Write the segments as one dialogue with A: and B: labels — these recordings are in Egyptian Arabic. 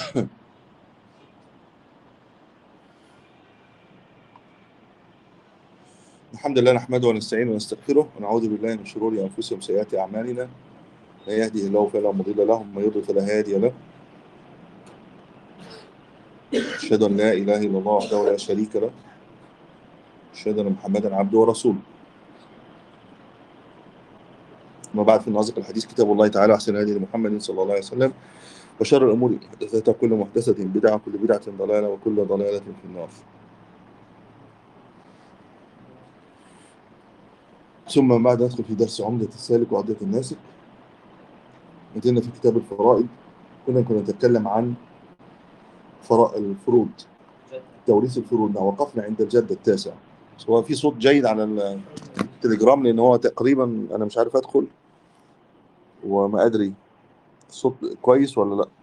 A: الحمد لله نحمده ونستعينه ونستغفره ونعوذ بالله من شرور انفسنا وسيئات اعمالنا من يهده الله فلا مضل له ومن يضلل فلا هادي له أشهد أن لا إله إلا الله وحده لا شريك له أشهد أن محمدا عبده ورسوله أما بعد في أصدق الحديث كتاب الله تعالى وأحسن هدي محمد صلى الله عليه وسلم وشر الأمور محدثاتها كل محدثة بدعة وكل بدعة ضلالة وكل ضلالة في النار ثم بعد ندخل في درس عمدة السالك وعدة الناسك نزلنا في كتاب الفرائض كنا كنا نتكلم عن فرا- الفروض توريث الفروض وقفنا عند الجد التاسع هو في صوت جيد على التليجرام لان هو تقريبا انا مش عارف ادخل وما ادري الصوت كويس ولا لا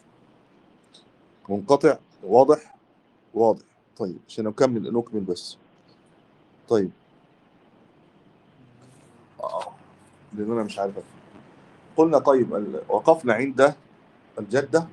A: منقطع واضح واضح طيب عشان نكمل نكمل بس طيب آه. لان انا مش عارف أدخل. قلنا طيب ال- وقفنا عند الجده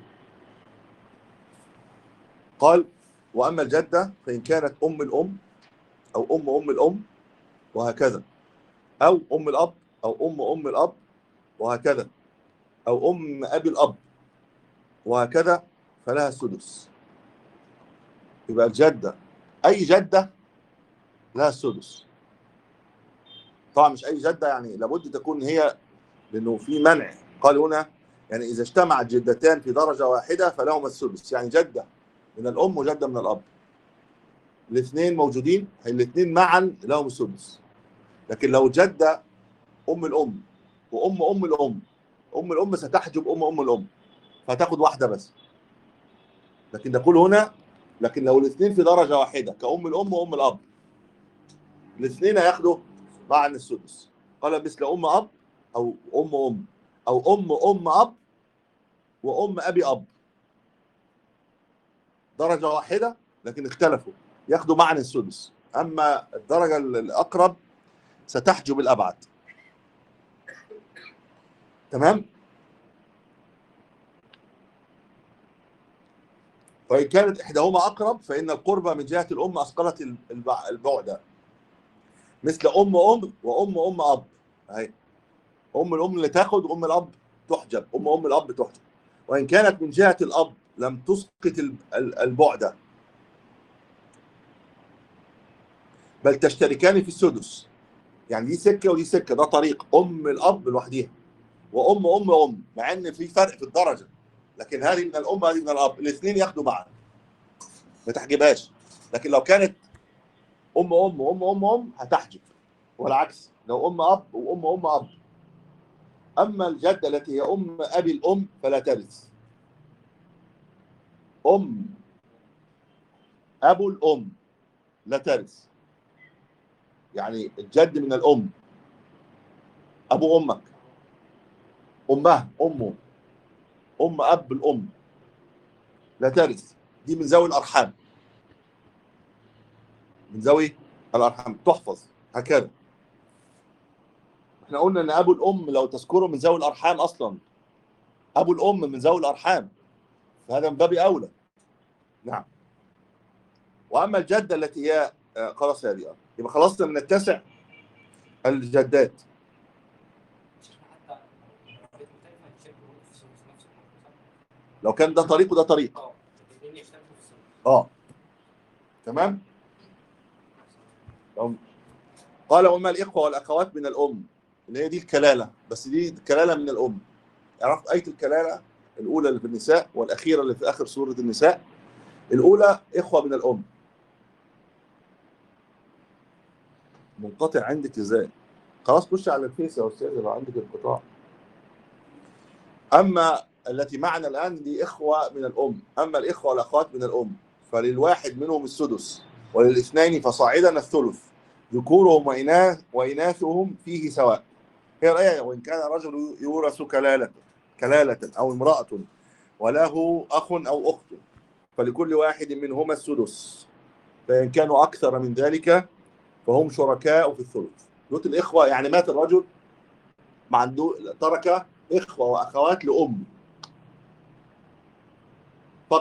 A: قال واما الجده فان كانت ام الام او ام ام الام وهكذا او ام الاب او ام ام الاب وهكذا او ام ابي الاب وهكذا فلها السدس يبقى الجده اي جده لها السدس طبعا مش اي جده يعني لابد تكون هي لانه في منع قال هنا يعني اذا اجتمعت جدتان في درجه واحده فلهما السدس يعني جده من الام وجده من الاب الاثنين موجودين الاثنين معا لهم السدس لكن لو جده ام الام وام ام الام ام الام ستحجب ام ام الام فهتاخد واحده بس لكن نقول هنا لكن لو الاثنين في درجه واحده كأم الام وام الاب الاثنين هياخدوا معا السدس قال مثل ام اب او ام ام او ام ام اب وام ابي اب درجه واحده لكن اختلفوا ياخدوا معا السدس اما الدرجه الاقرب ستحجب الابعد تمام فإن كانت إحداهما أقرب فإن القربة من جهة الأم أثقلت البع- البعد مثل أم أم وأم أم أب أهي أم الأم اللي تاخد وأم الأب تحجب أم أم الأب تحجب وإن كانت من جهة الأب لم تسقط ال- ال- البعد بل تشتركان في السدس يعني دي سكة ودي سكة ده طريق أم الأب لوحديها وأم أم أم مع إن في فرق في الدرجة لكن هذه من الأم هذه من الأب الاثنين ياخدوا معا ما تحجبهاش لكن لو كانت أم أم وأم أم أم هتحجب والعكس لو أم أب وأم أم أب أما الجدة التي هي أم أبي الأم فلا ترث أم أبو الأم لا ترث يعني الجد من الأم أبو أمك أمها أمه أم أب الأم لا ترث دي من ذوي الأرحام من ذوي الأرحام تحفظ هكذا احنا قلنا ان ابو الام لو تذكره من ذوي الارحام اصلا ابو الام من ذوي الارحام فهذا من باب اولى نعم واما الجده التي هي آه، خلاص هذه آه. يبقى خلصنا من التاسع الجدات
B: حتى البيت مختلفة يشاركوا برضه في السدس نفس الحاجة
A: لو كان ده طريق وده طريق
B: اه الاثنين يشتركوا في السدس
A: اه تمام لو قال وما الاخوه والاخوات من الام اللي هي دي الكلاله بس دي كلاله من الام عرفت ايه الكلاله الاولى اللي في النساء والاخيره اللي في اخر سوره النساء الاولى اخوه من الام منقطع عندك ازاي خلاص خش على الفيس يا استاذ لو عندك انقطاع اما التي معنا الان دي اخوه من الام اما الاخوه والاخوات من الام فللواحد منهم السدس وللاثنين فصاعدا الثلث ذكورهم وإناث وإناثهم فيه سواء هي الآية وإن كان رجل يورث كلالة كلالة أو امرأة وله أخ أو أخت فلكل واحد منهما السدس فإن كانوا أكثر من ذلك فهم شركاء في الثلث دوت الإخوة يعني مات الرجل مع عنده ترك إخوة وأخوات لأم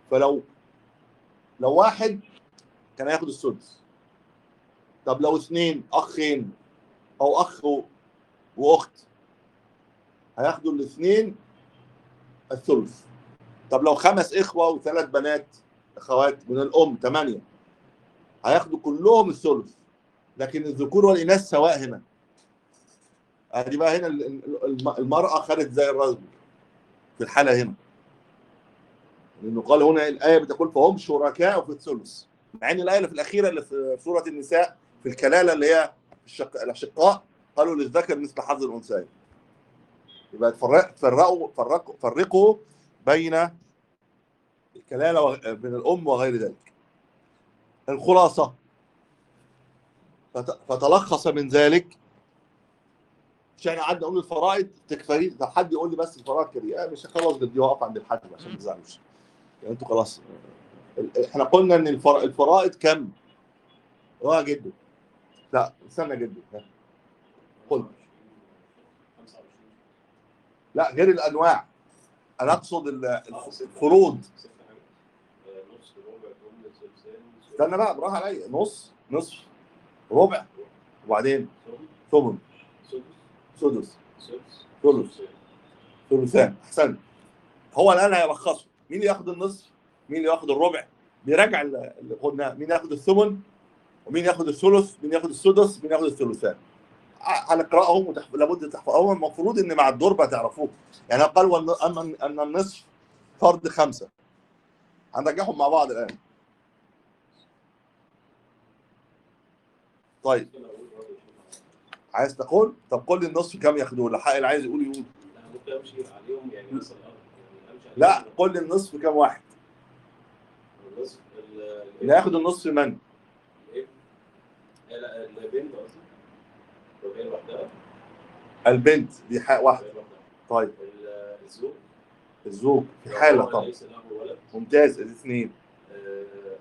A: فلو لو واحد كان هياخد السدس طب لو اثنين اخين او اخ و- واخت هياخدوا الاثنين الثلث طب لو خمس اخوه وثلاث بنات اخوات من الام ثمانيه هياخدوا كلهم الثلث لكن الذكور والاناث سواء هنا ادي بقى هنا ال- ال- الم- المراه خدت زي الرجل في الحاله هنا لانه قال هنا الايه بتقول فهم شركاء في الثلث مع ان الايه اللي في الاخيره اللي في سوره النساء في الكلاله اللي هي الشق... الاشقاء قالوا للذكر مثل حظ الانثيين يبقى تفرق تفرقوا فرقوا فرقوا بين الكلاله و... بين الام وغير ذلك الخلاصه فت... فتلخص من ذلك مش احنا قعدنا نقول الفرائض تكفري طب حد يقول لي بس الفرائض كده آه مش خلاص بدي واقف عند الحاكم عشان ما تزعلوش يعني انتوا خلاص ال- احنا قلنا ان الفر... الفرائض كم؟ اه جدا لا استنى جدا ها. قل لا غير الانواع انا اقصد ال- الف- الفروض
C: نص ربع ثمن ثلثان
A: استنى بقى براحه عليا نص نصف ربع وبعدين ثمن
C: سدس
A: سدس
C: سدس
A: ثلث ثلثان احسنت هو الان هيلخصه مين اللي ياخد النصف مين اللي ياخد الربع بيراجع اللي اللي قلناه مين ياخد الثمن ومين ياخد الثلث مين ياخد السدس مين ياخد الثلثان ع- هنقراهم وتحف... لابد تحفظ هو المفروض ان مع الدربه تعرفوه يعني قال والن... اما ان النصف فرض خمسه هنرجعهم مع بعض الان طيب عايز تقول طب قول لي النصف كم ياخدوه اللي اللي عايز يقول يقول
C: انا ممكن امشي عليهم يعني مثلا يعني امشي عليهم
A: لا قول لي النصف كم واحد
C: النصف ال-
A: اللي هياخد النصف من
C: الابن لا لا البنت قصدي لو هي لوحدها
A: البنت دي حق
C: لو
A: واحده
C: هي لوحدها
A: طيب
C: ال- الزوج
A: الزوج في
C: لو
A: حاله
C: هو
A: طبعا
C: ليس له ولد
A: ممتاز الاثنين
C: آه، ال-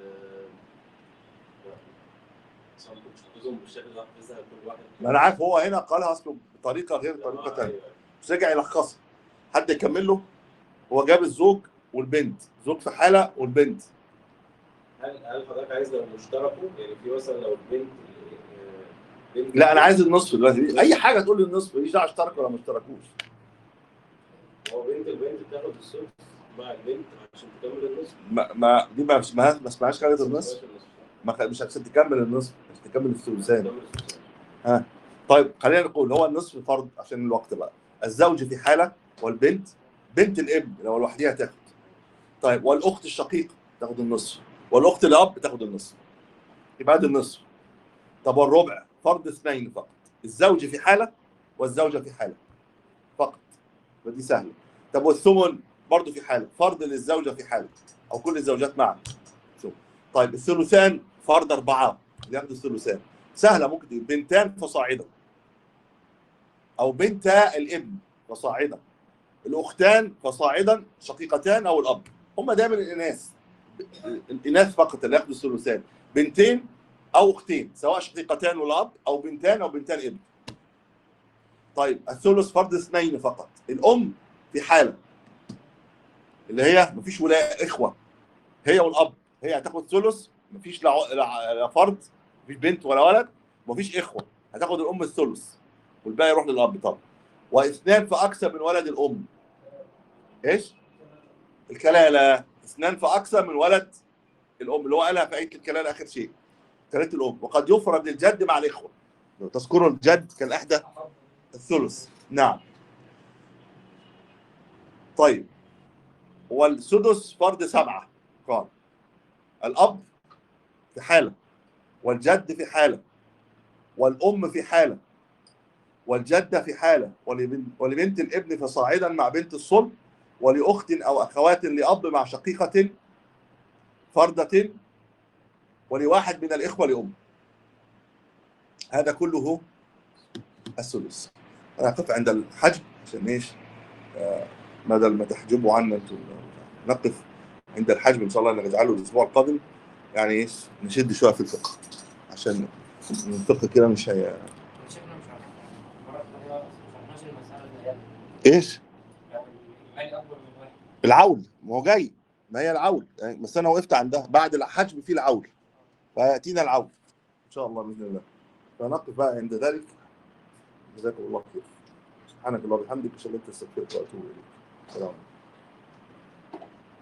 C: لا. بس أنا ما كنتش حافظهم بالشكل ده حافظها كل واحد
A: ما انا عارف هو هنا قالها اصله بطريقه غير طريقه
C: آه،
A: ثانيه
C: أيوة.
A: بس رجع يلخصها حد يكمل له هو جاب الزوج والبنت زوج في حاله والبنت
C: هل هل حضرتك عايز لو مشتركوا يعني في مثلا لو البنت آه، بنت
A: لا انا عايز النصف دلوقتي اي حاجه تقول لي النصف ماليش دعوه اشترك ولا ما اشتركوش
C: هو بنت البنت بتاخد الثلث مع البنت عشان تكمل النصف
A: ما, ما دي ما اسمها ما اسمهاش خالد النصف
C: ما
A: ما خ- مش عشان تكمل النصف مش تكمل الثلثان
C: تكمل الثلثان.
A: طيب خلينا نقول هو النصف فرض عشان الوقت بقى الزوج في حاله والبنت بنت الابن لو لوحديها تاخد طيب والاخت الشقيقه تاخد النصف والاخت الاب تاخد النصف يبقى ده النصف طب والربع فرض اثنين فقط الزوج في حاله والزوجه في حاله فقط ودي سهله طب والثمن برضه في حاله فرض للزوجه في حاله او كل الزوجات معا ثمن. طيب الثلثان فرض اربعه اللي ياخدوا الثلثان سهله ممكن تبقى بنتان فصاعدا او بنتا الابن فصاعدا الاختان فصاعدا شقيقتان او الاب هم دايما الاناث الاناث فقط اللي ياخدوا الثلثان بنتين او اختين سواء شقيقتان والاب او بنتان او بنتان ابن طيب الثلث فرض اثنين فقط الام في حاله اللي هي مفيش ولا اخوه هي والاب هي هتاخد ثلث مفيش لا ع- لا لا فرد مفيش بنت ولا ولد مفيش اخوه هتاخد الام الثلث والباقي يروح للاب طبعا واثنان فاكثر من ولد الام ايش الكلاله اثنان فاكثر من ولد الام اللي هو قالها في ايه الكلاله اخر شيء كلاله الام وقد يفرض للجد مع الاخوه لو تذكروا الجد كان احدى الثلث نعم طيب والسدس فرض سبعه قال الاب في حاله والجد في حاله والام في حاله والجده في حاله ولبن- ولبنت الابن فصاعدا مع بنت الصلب ولاخت او اخوات لاب مع شقيقه فرده ولواحد من الاخوه لام هذا كله الثلث انا اقف عند الحجب عشان ايش آه، بدل ما تحجبوا عنا انتم نقف عند الحجب ان شاء الله نجعله الاسبوع القادم يعني ايش نشد شويه في الفقه عشان الفقه كده مش هي
B: شكلنا مش عارف مرة الطريقة ما فهمناش المسألة اللي هي
A: ايش
B: لو المال أكبر من واحد
A: العول ما هو جاي ما هي العول يعني بس انا وقفت عندها بعد الحجب في العول فياتينا العول ان شاء الله باذن الله فنقف بقى عند ذلك جزاكم الله خير سبحانك اللهم وبحمدك اشهد ان لا اله الا انت استغفرك واتوب اليك السلام عليكم